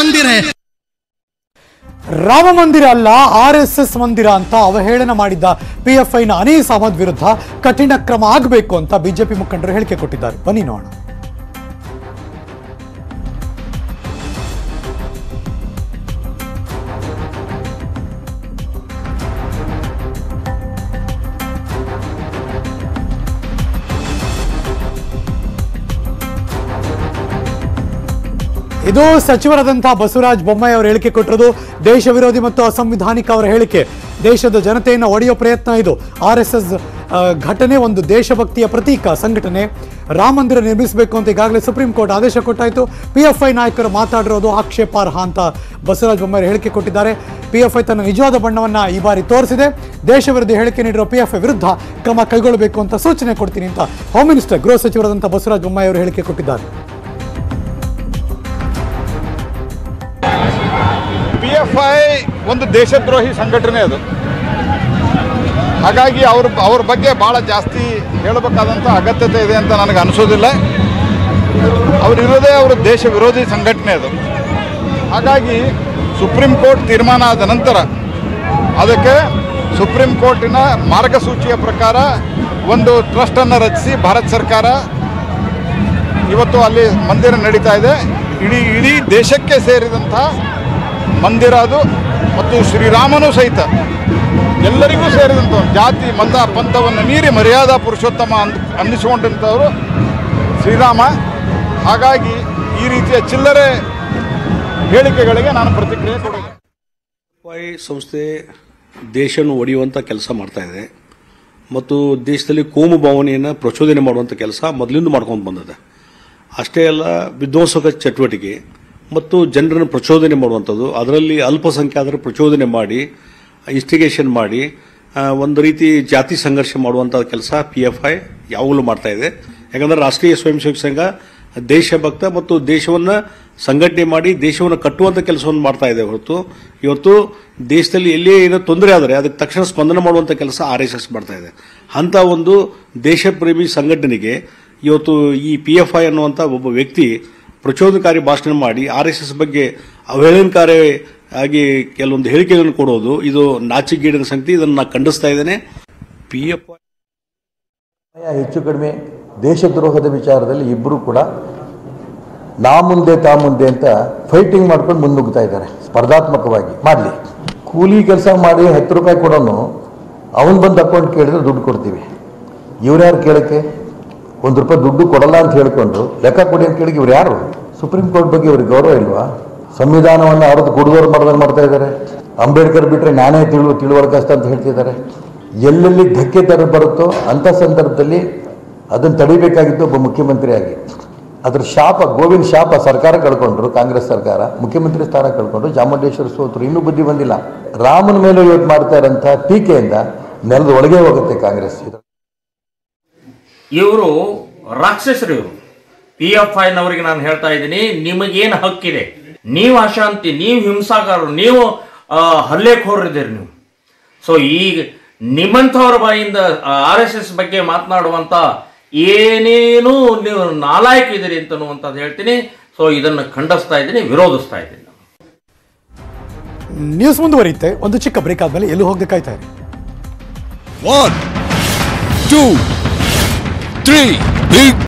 मंदिर है ರಾಮ ಮಂದಿರ ಅಲ್ಲ ಆರ್ ಎಸ್ ಎಸ್ ಮಂದಿರ ಅಂತ ಅವಹೇಳನ ಮಾಡಿದ್ದ ಪಿಎಫ್ಐನ ಅನೀಸ್ ಅಹಮದ್ ವಿರುದ್ಧ ಕಠಿಣ ಕ್ರಮ ಆಗಬೇಕು ಅಂತ ಬಿಜೆಪಿ ಮುಖಂಡರು ಹೇಳಿಕೆ ಕೊಟ್ಟಿದ್ದಾರೆ ಬನ್ನಿ ನೋಡೋಣ ಇದು ಸಚಿವರಾದಂತಹ ಬಸವರಾಜ ಬೊಮ್ಮಾಯಿ ಅವರು ಹೇಳಿಕೆ ಕೊಟ್ಟಿರೋದು ದೇಶ ವಿರೋಧಿ ಮತ್ತು ಅಸಂವಿಧಾನಿಕ ಅವರ ಹೇಳಿಕೆ ದೇಶದ ಜನತೆಯನ್ನು ಒಡೆಯುವ ಪ್ರಯತ್ನ ಇದು ಆರ್ ಎಸ್ ಎಸ್ ಘಟನೆ ಒಂದು ದೇಶಭಕ್ತಿಯ ಪ್ರತೀಕ ಸಂಘಟನೆ ರಾಮ ಮಂದಿರ ನಿರ್ಮಿಸಬೇಕು ಅಂತ ಈಗಾಗಲೇ ಸುಪ್ರೀಂ ಕೋರ್ಟ್ ಆದೇಶ ಕೊಟ್ಟಾಯಿತು ಪಿ ಎಫ್ ಐ ನಾಯಕರು ಮಾತಾಡಿರೋದು ಆಕ್ಷೇಪಾರ್ಹ ಅಂತ ಬಸವರಾಜ ಬೊಮ್ಮಾಯಿ ಹೇಳಿಕೆ ಕೊಟ್ಟಿದ್ದಾರೆ ಪಿ ಎಫ್ ಐ ತನ್ನ ನಿಜವಾದ ಬಣ್ಣವನ್ನ ಈ ಬಾರಿ ತೋರಿಸಿದೆ ದೇಶ ವಿರೋಧಿ ಹೇಳಿಕೆ ನೀಡಿರೋ ಪಿ ಎಫ್ ಐ ವಿರುದ್ಧ ಕ್ರಮ ಕೈಗೊಳ್ಳಬೇಕು ಅಂತ ಸೂಚನೆ ಕೊಡ್ತೀನಿ ಅಂತ ಹೋಮ್ ಮಿನಿಸ್ಟರ್ ಗೃಹ ಸಚಿವರಾದಂತಹ ಬಸವರಾಜ ಬೊಮ್ಮಾಯಿ ಅವರು ಹೇಳಿಕೆ ಕೊಟ್ಟಿದ್ದಾರೆ ಪಿ ಎಫ್ ಐ ಒಂದು ದೇಶದ್ರೋಹಿ ಸಂಘಟನೆ ಅದು ಹಾಗಾಗಿ ಅವ್ರ ಅವ್ರ ಬಗ್ಗೆ ಭಾಳ ಜಾಸ್ತಿ ಹೇಳಬೇಕಾದಂಥ ಅಗತ್ಯತೆ ಇದೆ ಅಂತ ನನಗೆ ಅನಿಸೋದಿಲ್ಲ ಅವರಿರೋದೇ ಅವರ ದೇಶ ವಿರೋಧಿ ಸಂಘಟನೆ ಅದು ಹಾಗಾಗಿ ಸುಪ್ರೀಂ ಕೋರ್ಟ್ ತೀರ್ಮಾನ ಆದ ನಂತರ ಅದಕ್ಕೆ ಸುಪ್ರೀಂ ಕೋರ್ಟಿನ ಮಾರ್ಗಸೂಚಿಯ ಪ್ರಕಾರ ಒಂದು ಟ್ರಸ್ಟನ್ನು ರಚಿಸಿ ಭಾರತ ಸರ್ಕಾರ ಇವತ್ತು ಅಲ್ಲಿ ಮಂದಿರ ನಡೀತಾ ಇದೆ ಇಡೀ ಇಡೀ ದೇಶಕ್ಕೆ ಸೇರಿದಂಥ ಮಂದಿರ ಅದು ಮತ್ತು ಶ್ರೀರಾಮನೂ ಸಹಿತ ಎಲ್ಲರಿಗೂ ಸೇರಿದಂಥ ಒಂದು ಜಾತಿ ಮತ ಪಂಥವನ್ನು ಮೀರಿ ಮರ್ಯಾದಾ ಪುರುಷೋತ್ತಮ ಅಂದ್ ಅನ್ನಿಸಿಕೊಂಡಂಥವರು ಶ್ರೀರಾಮ ಹಾಗಾಗಿ ಈ ರೀತಿಯ ಚಿಲ್ಲರೆ ಹೇಳಿಕೆಗಳಿಗೆ ನಾನು ಪ್ರತಿಕ್ರಿಯೆ ಕೊಡೋದು ವೈ ಸಂಸ್ಥೆ ದೇಶವನ್ನು ಒಡೆಯುವಂಥ ಕೆಲಸ ಮಾಡ್ತಾ ಇದೆ ಮತ್ತು ದೇಶದಲ್ಲಿ ಕೋಮು ಭಾವನೆಯನ್ನು ಪ್ರಚೋದನೆ ಮಾಡುವಂಥ ಕೆಲಸ ಮೊದಲಿಂದ ಮಾಡ್ಕೊಂಡು ಬಂದಿದೆ ಅಷ್ಟೇ ಅಲ್ಲ ವಿಧ್ವಂಸಕ ಚಟುವಟಿಕೆ ಮತ್ತು ಜನರನ್ನು ಪ್ರಚೋದನೆ ಮಾಡುವಂಥದ್ದು ಅದರಲ್ಲಿ ಅಲ್ಪಸಂಖ್ಯಾತರ ಪ್ರಚೋದನೆ ಮಾಡಿ ಇನ್ಸ್ಟಿಗೇಷನ್ ಮಾಡಿ ಆ, ಒಂದು ರೀತಿ ಜಾತಿ ಸಂಘರ್ಷ ಮಾಡುವಂಥ ಕೆಲಸ ಪಿ ಎಫ್ ಐ ಯಾವಾಗಲೂ ಮಾಡ್ತಾ ಇದೆ ಯಾಕಂದ್ರೆ ರಾಷ್ಟ್ರೀಯ ಸ್ವಯಂ ಸೇವಕ ಸಂಘ ದೇಶಭಕ್ತ ಮತ್ತು ದೇಶವನ್ನು ಸಂಘಟನೆ ಮಾಡಿ ದೇಶವನ್ನು ಕಟ್ಟುವಂಥ ಕೆಲಸವನ್ನು ಮಾಡ್ತಾ ಇದೆ ಹೊರತು ಇವತ್ತು ದೇಶದಲ್ಲಿ ಎಲ್ಲೇ ಏನೋ ತೊಂದರೆ ಆದರೆ ಅದಕ್ಕೆ ತಕ್ಷಣ ಸ್ಪಂದನೆ ಮಾಡುವಂಥ ಕೆಲಸ ಆರ್ ಎಸ್ ಎಸ್ ಮಾಡ್ತಾ ಇದೆ ಅಂಥ ಒಂದು ದೇಶಪ್ರೇಮಿ ಸಂಘಟನೆಗೆ ಇವತ್ತು ಈ ಪಿ ಎಫ್ ಐ ಅನ್ನುವಂಥ ಒಬ್ಬ ವ್ಯಕ್ತಿ ಪ್ರಚೋದನಕಾರಿ ಭಾಷಣ ಮಾಡಿ ಆರ್ ಎಸ್ ಎಸ್ ಬಗ್ಗೆ ಅವಹೇಳನಕಾರಿ ಆಗಿ ಕೆಲವೊಂದು ಹೇಳಿಕೆಗಳನ್ನು ಕೊಡೋದು ಇದು ನಾಚಿಗೇಡಿನ ಸಂಗತಿ ಇದನ್ನು ನಾನು ಖಂಡಿಸ್ತಾ ಇದ್ದೇನೆ ಪಿ ಎಫ್ ಐ ಹೆಚ್ಚು ಕಡಿಮೆ ದೇಶದ್ರೋಹದ ವಿಚಾರದಲ್ಲಿ ಇಬ್ಬರು ಕೂಡ ನಾ ಮುಂದೆ ತಾ ಮುಂದೆ ಅಂತ ಫೈಟಿಂಗ್ ಮಾಡ್ಕೊಂಡು ಮುನ್ನುಗ್ತಾ ಇದ್ದಾರೆ ಸ್ಪರ್ಧಾತ್ಮಕವಾಗಿ ಮಾಡಲಿ ಕೂಲಿ ಕೆಲಸ ಮಾಡಿ ಹತ್ತು ರೂಪಾಯಿ ಕೊಡೋನು ಅವನು ಬಂದು ಅಕೌಂಟ್ ಕೇಳಿದ್ರೆ ದುಡ್ಡು ಕೊಡ್ತೀವಿ ಇವ್ರು ಯಾರು ಕೇಳಕ್ಕೆ ಒಂದು ರೂಪಾಯಿ ದುಡ್ಡು ಕೊಡಲ್ಲ ಅಂತ ಹೇಳ್ಕೊಂಡು ಲೆಕ್ಕ ಕೊಡಿ ಅಂತ ಕೇಳಿ ಇವ್ರು ಯಾರು ಸುಪ್ರೀಂ ಕೋರ್ಟ್ ಬಗ್ಗೆ ಇವ್ರಿಗೆ ಗೌರವ ಇಲ್ವಾ ಸಂವಿಧಾನವನ್ನು ಅವ್ರದ್ದು ಕುಡಿದೋರು ಮಾಡ್ದಂಗೆ ಮಾಡ್ತಾ ಇದ್ದಾರೆ ಅಂಬೇಡ್ಕರ್ ಬಿಟ್ಟರೆ ನಾನೇ ತಿಳುವ ತಿಳುವಳಿಕಸ್ತ ಅಂತ ಹೇಳ್ತಿದ್ದಾರೆ ಎಲ್ಲೆಲ್ಲಿ ಧಕ್ಕೆ ತರ ಬರುತ್ತೋ ಅಂಥ ಸಂದರ್ಭದಲ್ಲಿ ಅದನ್ನು ತಡಿಬೇಕಾಗಿತ್ತು ಒಬ್ಬ ಮುಖ್ಯಮಂತ್ರಿಯಾಗಿ ಅದ್ರ ಶಾಪ ಗೋವಿನ ಶಾಪ ಸರ್ಕಾರ ಕಳ್ಕೊಂಡ್ರು ಕಾಂಗ್ರೆಸ್ ಸರ್ಕಾರ ಮುಖ್ಯಮಂತ್ರಿ ಸ್ಥಾನ ಕಳ್ಕೊಂಡ್ರು ಚಾಮುಂಡೇಶ್ವರಿ ಸೋತರು ಇನ್ನೂ ಬುದ್ಧಿ ಬಂದಿಲ್ಲ ರಾಮನ ಮೇಲೆ ಇವತ್ತು ಮಾಡ್ತಾ ಇರೋಂಥ ಟೀಕೆಯಿಂದ ನೆಲದ ಒಳಗೆ ಹೋಗುತ್ತೆ ಕಾಂಗ್ರೆಸ್ ಇವರು ರಾಕ್ಷಸರು ಇವರು ಪಿ ಎಫ್ ಐನವರಿಗೆ ನಾನು ಹೇಳ್ತಾ ಇದ್ದೀನಿ ನಿಮಗೇನು ಹಕ್ಕಿದೆ ನೀವು ಅಶಾಂತಿ ನೀವು ಹಿಂಸಾಕಾರರು ನೀವು ಆ, ಹಲ್ಲೆಖೋರಿದ್ದೀರಿ ನೀವು ಸೊ ಈಗ ನಿಮ್ಮಂಥವ್ರ ಬಾಯಿಂದ ಆರ್ ಎಸ್ ಎಸ್ ಬಗ್ಗೆ ಮಾತನಾಡುವಂಥ ಏನೇನು ನೀವು ನಾಲಾಯಕ ಇದ್ದೀರಿ ಅಂತನ್ನುವಂಥದ್ದು ಹೇಳ್ತೀನಿ ಸೊ ಇದನ್ನು ಖಂಡಿಸ್ತಾ ಇದ್ದೀನಿ ವಿರೋಧಿಸ್ತಾ ಇದ್ದೀನಿ ನಾನು. ನ್ಯೂಸ್ ಮುಂದುವರಿಯುತ್ತೆ ಒಂದು ಚಿಕ್ಕ ಬ್ರೇಕ್ ಆದ್ಮೇಲೆ ಎಲ್ಲೂ ಹೋಗದೆ ಕಾಯ್ತಾ ಇರಿ One, two, three, big